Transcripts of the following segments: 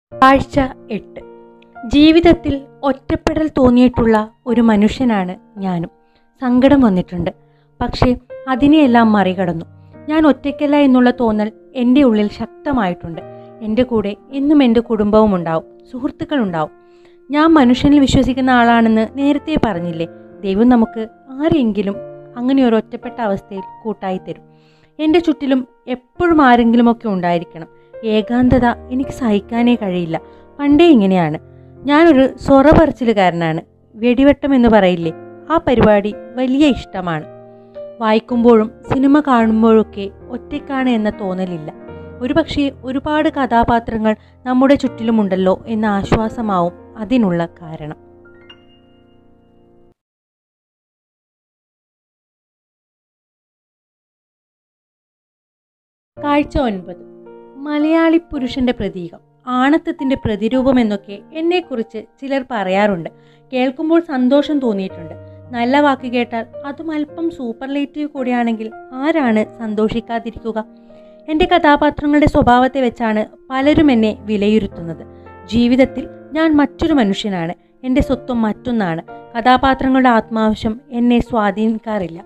കാഴ്ച എട്ട് ജീവിതത്തിൽ ഒറ്റപ്പെടൽ തോന്നിയിട്ടുള്ള ഒരു മനുഷ്യനാണ് ഞാനും സങ്കടം വന്നിട്ടുണ്ട് പക്ഷേ അതിനെയെല്ലാം മറികടന്നു ഞാൻ ഒറ്റയ്ക്കല്ല എന്നുള്ള തോന്നൽ എൻ്റെ ഉള്ളിൽ ശക്തമായിട്ടുണ്ട് എൻ്റെ കൂടെ എന്നും എൻ്റെ കുടുംബവും ഉണ്ടാവും സുഹൃത്തുക്കളുണ്ടാവും ഞാൻ മനുഷ്യനിൽ വിശ്വസിക്കുന്ന ആളാണെന്ന് നേരത്തെ പറഞ്ഞില്ലേ ദൈവം നമുക്ക് ആരെങ്കിലും അങ്ങനെ ഒരു ഒറ്റപ്പെട്ട അവസ്ഥയിൽ കൂട്ടായി തരും എൻ്റെ ചുറ്റിലും എപ്പോഴും ആരെങ്കിലുമൊക്കെ ഉണ്ടായിരിക്കണം ഏകാന്തത എനിക്ക് സഹിക്കാനേ കഴിയില്ല പണ്ടേ ഇങ്ങനെയാണ് ഞാനൊരു സൊറ പറച്ചിലുകാരനാണ് വെടിവെട്ടം എന്ന് പറയില്ലേ ആ പരിപാടി വലിയ ഇഷ്ടമാണ് വായിക്കുമ്പോഴും സിനിമ കാണുമ്പോഴൊക്കെ ഒറ്റയ്ക്കാണ് എന്ന തോന്നലില്ല ഒരുപക്ഷെ ഒരുപാട് കഥാപാത്രങ്ങൾ നമ്മുടെ ചുറ്റിലുമുണ്ടല്ലോ എന്ന ആശ്വാസമാവും അതിനുള്ള കാരണം കാഴ്ച ഒൻപത് മലയാളി പുരുഷന്റെ പ്രതീകം ആണത്തത്തിന്റെ പ്രതിരൂപം എന്നൊക്കെ എന്നെക്കുറിച്ച് ചിലർ പറയാറുണ്ട് കേൾക്കുമ്പോൾ സന്തോഷം തോന്നിയിട്ടുണ്ട് നല്ല വാക്ക് കേട്ടാൽ അതും അല്പം സൂപ്പർലേറ്റീവ് കൂടിയാണെങ്കിൽ ആരാണ് സന്തോഷിക്കാതിരിക്കുക എൻ്റെ കഥാപാത്രങ്ങളുടെ സ്വഭാവത്തെ വെച്ചാണ് പലരും എന്നെ വിലയിരുത്തുന്നത് ജീവിതത്തിൽ ഞാൻ മറ്റൊരു മനുഷ്യനാണ് എൻ്റെ സ്വത്വം മറ്റൊന്നാണ് കഥാപാത്രങ്ങളുടെ ആത്മാവശ്യം എന്നെ സ്വാധീനിക്കാറില്ല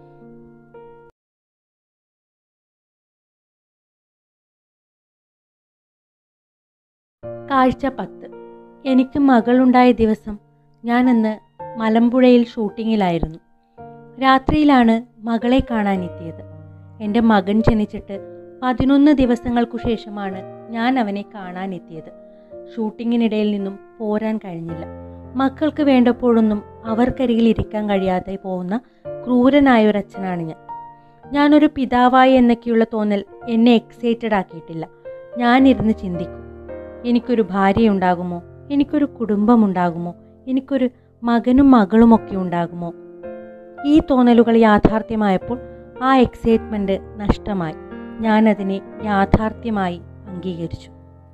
കാഴ്ച പത്ത് എനിക്ക് മകളുണ്ടായ ദിവസം ഞാനന്ന് മലമ്പുഴയിൽ ഷൂട്ടിങ്ങിലായിരുന്നു രാത്രിയിലാണ് മകളെ കാണാനെത്തിയത് എൻ്റെ മകൻ ജനിച്ചിട്ട് പതിനൊന്ന് ദിവസങ്ങൾക്കു ശേഷമാണ് ഞാൻ അവനെ കാണാനെത്തിയത് ഷൂട്ടിങ്ങിനിടയിൽ നിന്നും പോരാൻ കഴിഞ്ഞില്ല മക്കൾക്ക് വേണ്ടപ്പോഴൊന്നും അവർക്കരികിൽ ഇരിക്കാൻ കഴിയാതെ പോകുന്ന ക്രൂരനായ ഒരു അച്ഛനാണ് ഞാൻ ഞാനൊരു പിതാവായി എന്നൊക്കെയുള്ള തോന്നൽ എന്നെ എക്സൈറ്റഡ് ആക്കിയിട്ടില്ല ഞാനിരുന്ന് ചിന്തിക്കും എനിക്കൊരു ഭാര്യയുണ്ടാകുമോ എനിക്കൊരു കുടുംബമുണ്ടാകുമോ എനിക്കൊരു മകനും മകളുമൊക്കെ ഉണ്ടാകുമോ ഈ തോന്നലുകൾ യാഥാർത്ഥ്യമായപ്പോൾ ആ എക്സൈറ്റ്മെൻറ്റ് നഷ്ടമായി ഞാനതിനെ യാഥാർത്ഥ്യമായി അംഗീകരിച്ചു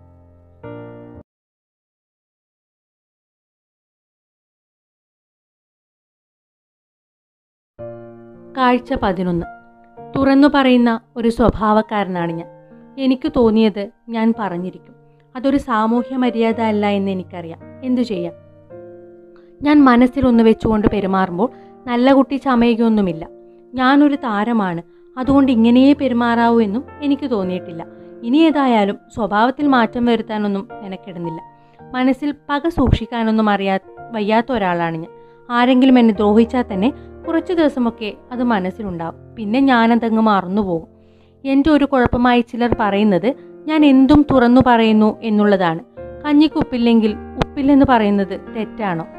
കാഴ്ച പതിനൊന്ന് തുറന്നു പറയുന്ന ഒരു സ്വഭാവക്കാരനാണ് ഞാൻ എനിക്ക് തോന്നിയത് ഞാൻ പറഞ്ഞിരിക്കും അതൊരു സാമൂഹ്യ മര്യാദ അല്ല എന്ന് എനിക്കറിയാം എന്തു ചെയ്യാം ഞാൻ മനസ്സിൽ ഒന്ന് വെച്ചുകൊണ്ട് പെരുമാറുമ്പോൾ നല്ല കുട്ടി ചമയുകയൊന്നുമില്ല ഞാനൊരു താരമാണ് അതുകൊണ്ട് ഇങ്ങനെയേ പെരുമാറാവൂ എന്നും എനിക്ക് തോന്നിയിട്ടില്ല ഇനി ഏതായാലും സ്വഭാവത്തിൽ മാറ്റം വരുത്താനൊന്നും മെനക്കെടുന്നില്ല മനസ്സിൽ പക സൂക്ഷിക്കാനൊന്നും അറിയാ വയ്യാത്ത ഒരാളാണ് ഞാൻ ആരെങ്കിലും എന്നെ ദ്രോഹിച്ചാൽ തന്നെ കുറച്ച് ദിവസമൊക്കെ അത് മനസ്സിലുണ്ടാവും പിന്നെ ഞാനതങ്ങ് മറന്നുപോകും എൻ്റെ ഒരു കുഴപ്പമായി ചിലർ പറയുന്നത് ഞാൻ എന്തും തുറന്നു പറയുന്നു എന്നുള്ളതാണ് കഞ്ഞിക്ക് ഉപ്പില്ലെങ്കിൽ ഉപ്പില്ലെന്ന് പറയുന്നത് തെറ്റാണോ